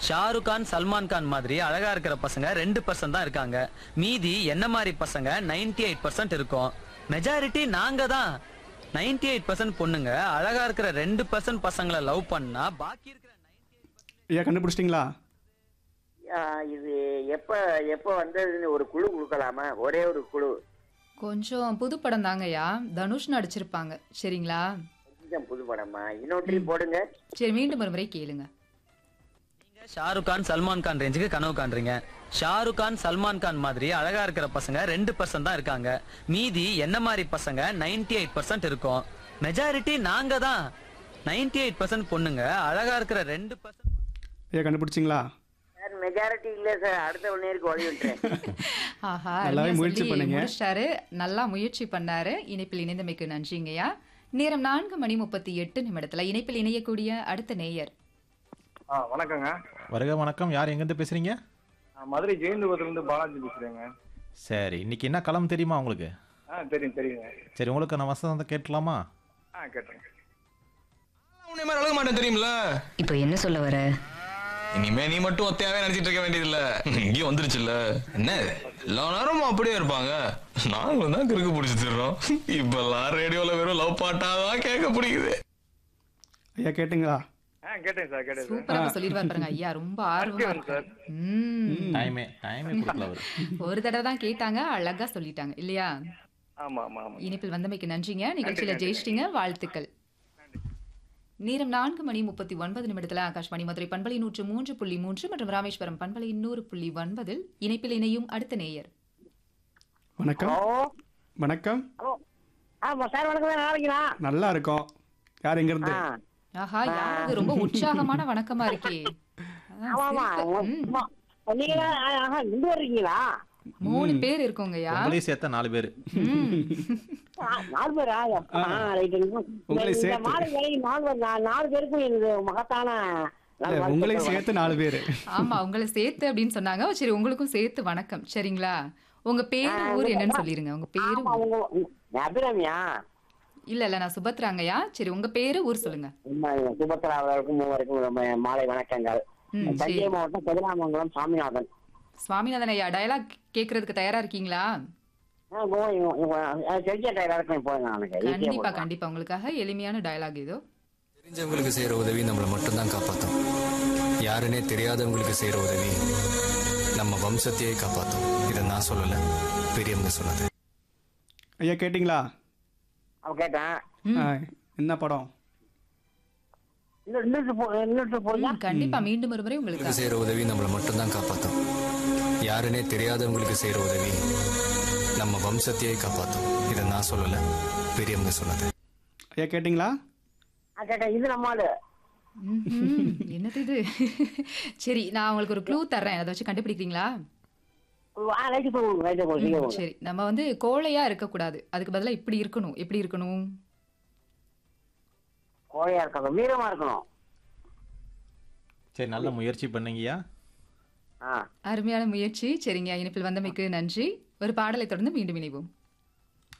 ஷாருக் கான் சல்மான் கான் மாதிரி அழகா இருக்கிற பசங்க ரெண்டு பர்சன்ட் தான் இருக்காங்க மீதி என்ன மாதிரி பசங்க 98% எயிட் பர்சன்ட் இருக்கும் மெஜாரிட்டி நாங்க தான் 98% எயிட் பர்சன்ட் பொண்ணுங்க அழகா இருக்கிற ரெண்டு பர்சன்ட் பசங்களை லவ் பண்ணா பாக்கி இருக்கிற ஐயா கண்டுபிடிச்சிட்டிங்களா ஆ, இது எப்ப எப்ப வந்ததுன்னு ஒரு குழு கொடுக்கலாமா ஒரே ஒரு குழு கொஞ்சம் புது படம் தாங்கய்யா தனுஷ் நடிச்சிருப்பாங்க சரிங்களா கொஞ்சம் புது படமா இன்னொரு போடுங்க சரி மீண்டும் ஒரு முறை கேளுங்க நீங்க ஷாருக் கான் சல்மான் கான் ரேஞ்சுக்கு கனவு காண்றீங்க ஷாருக் கான் சல்மான் கான் மாதிரி அழகா இருக்கிற பசங்க ரெண்டு பர்சன்ட் தான் இருக்காங்க மீதி என்ன மாதிரி பசங்க 98% எயிட் பர்சன்ட் இருக்கும் மெஜாரிட்டி நாங்க தான் 98% எயிட் பர்சன்ட் பொண்ணுங்க அழகா இருக்கிற ரெண்டு பர்சன்ட் ஐயா கண்டுபிடிச்சிங்களா சார் மெஜாரிட்டி இல்ல சார் அடுத்த ஒன் நேருக்கு வழி விட்டுறேன் ஆஹா நல்லாவே அருமையா முயற்சி சொல்லி பண்ணீங்க. முடிச்சிட்டாரு நல்லா முயற்சி பண்ணாரு இணைப்பில் இணைந்தமைக்கு நன்றிங்கய்யா நேரம் நான்கு மணி முப்பத்தி எட்டு நிமிடத்துல இணைப்பில் இணையக்கூடிய அடுத்த நேயர் ஆ வணக்கங்க வருக வணக்கம் யார் எங்கேருந்து பேசுறீங்க நான் மதுரை ஜெயந்தபுரத்துலேருந்து பாலாஜி பேசுகிறேங்க சரி இன்னைக்கு என்ன களம் தெரியுமா உங்களுக்கு ஆ தெரியும் தெரியுங்க சரி உங்களுக்கு நான் வசந்தம் கேட்கலாமா ஆ கேட்டேங்க உன்னை மாதிரி அழக மாட்டேன் தெரியுமில்ல இப்போ என்ன சொல்ல வர இனிமே நீ மட்டும் ஒத்தையாவே நினைச்சிட்டு இருக்க வேண்டியதில்ல இங்கேயும் வந்துருச்சுல்ல என்ன எல்லா நேரமும் அப்படியே இருப்பாங்க நாங்களும் தான் கிறுக்கு பிடிச்சி தர்றோம் இப்பெல்லாம் ரேடியோல வெறும் லவ் பாட்டாதான் கேட்க பிடிக்குது ஐயா கேட்டுங்களா ஆ கேட்டேன் சார் கேட்டேன் சார் சூப்பரா சொல்லிடுவார் பாருங்க ஐயா ரொம்ப ஆர்வமா சார். இருக்கு ம் டைமே டைமே கொடுக்கல அவர் ஒரு தடவை தான் கேட்டாங்க அழகா சொல்லிட்டாங்க இல்லையா ஆமாம் ஆமாம் ஆமாம் இணைப்பில் வந்தமைக்கு நன்றிங்க நிகழ்ச்சியில ஜெயிச்சிட்டீங்க வாழ்த்துக்கள் நேரம் நான்கு மணி முப்பத்தி ஒன்பது நிமிடத்துல ஆகாஷ்வாணி மதுரை பண்பலை நூற்று மூன்று புள்ளி மூன்று மற்றும் ராமேஸ்வரம் பண்பலை நூறு புள்ளி ஒன்பதில் இணைப்பில் இணையும் அடுத்த நேயர் வணக்கம் வணக்கம் ஆமா சார் வணக்கம் நல்லா இருக்கீங்களா நல்லா இருக்கோம் யார் எங்கேருந்து ஆஹா யாருக்கு ரொம்ப உற்சாகமான வணக்கமா இருக்கே அதான் ஆமா சிரிப்பு. ம். நீங்க ஆஹா இங்க இருக்கீங்களா மூணு பேர் இருக்கோங்கய்யா உங்களையும் சேர்த்த நாலு பேர் ம். நாலு பேரா ரைட் உங்களை இந்த சேர்த்து. மாலை வேலை நாலு பேர் நா- நாலு பேருக்கும் எனக்கு மகத்தான இல்ல, உங்களையும் சேர்த்து நாலு பேர் ஆமா உங்களை சேர்த்து அப்படின்னு சொன்னாங்க சரி உங்களுக்கும் சேர்த்து வணக்கம் சரிங்களா உங்க பேரு ஊர் என்னன்னு சொல்லிருங்க உங்க பேரு ஆமா, ஊர். உங்க அபிராமியா இல்ல இல்ல நான் சுபத்ராங்கய்யா சரி உங்க பேரு ஊர் சொல்லுங்க ஆமாங்க, சுபத்ரா அவர்களுக்கும் மூவருக்கும் ரொம்ப மாலை வணக்கங்கள் ம், சரி. தஞ்சை மாவட்டம் கதிராமங்கலம் சாமிநாதன் சுவாமிநாதன் ஐயா டயலாக் கேக்குறதுக்கு தயாரா இருக்கீங்களா ஆ, போ, இவங்க- இவங்க, தெரிஞ்ச டைலாக்கும் போய் நான் எனக்கு ஈஸியா கண்டிப்பா போடுறேன். கண்டிப்பா உங்களுக்காக எளிமையான டயலாக் இதோ தெரிஞ்சவங்களுக்கு செய்யற உதவி நம்மளை மட்டும்தான் காப்பாத்தும் யாருன்னே தெரியாதவங்களுக்கு செய்யற உதவி நம்ம வம்சத்தையே காப்பாத்தும் இதை நான் சொல்லல பெரியவங்க சொன்னது ஐயா கேட்டிங்களா அவன் கேட்டேன் ம். ஆ, என்ன படம் இன்னும் இன்னொரு போ- இன்னொரு போயா ம், கண்டிப்பா மீண்டும் ஒரு முறை உங்களுக்கு உங்களுக்கு செய்யற உதவி நம்மளை மட்டும்தான் காப்பாத்தும் யாருன்னே தெரியாதவங்களுக்கு செய்யற உதவி நம்ம வம்சத்தையே காப்பாத்தும் இதை நான் சொல்லல பெரியவங்க சொன்னது ஐயா கேட்டிங்களா நான் கேட்டேன் இது நம்மாலு ம்ஹும். என்னது இது சரி நான் உங்களுக்கு ஒரு க்ளூ தர்றேன் அதை வச்சு கண்டுபிடிக்கிறீங்களா ரைட்டு போகும் ரைட்டு போகும் ம், சீக்கிரம் சரி நம்ம வந்து கோழையா இருக்கக்கூடாது அதுக்கு பதிலா இப்படி இருக்கணும் எப்படி இருக்கணும் கோழையா இருக்கணும் வீரமா இருக்கணும் சரி நல்ல முயற்சி பண்ணீங்கய்யா ஆ அருமையான முயற்சி சரிங்க இணைப்பில் வந்தமைக்கு நன்றி ஒரு பாடலை தொடர்ந்து மீண்டும் இணைவோம்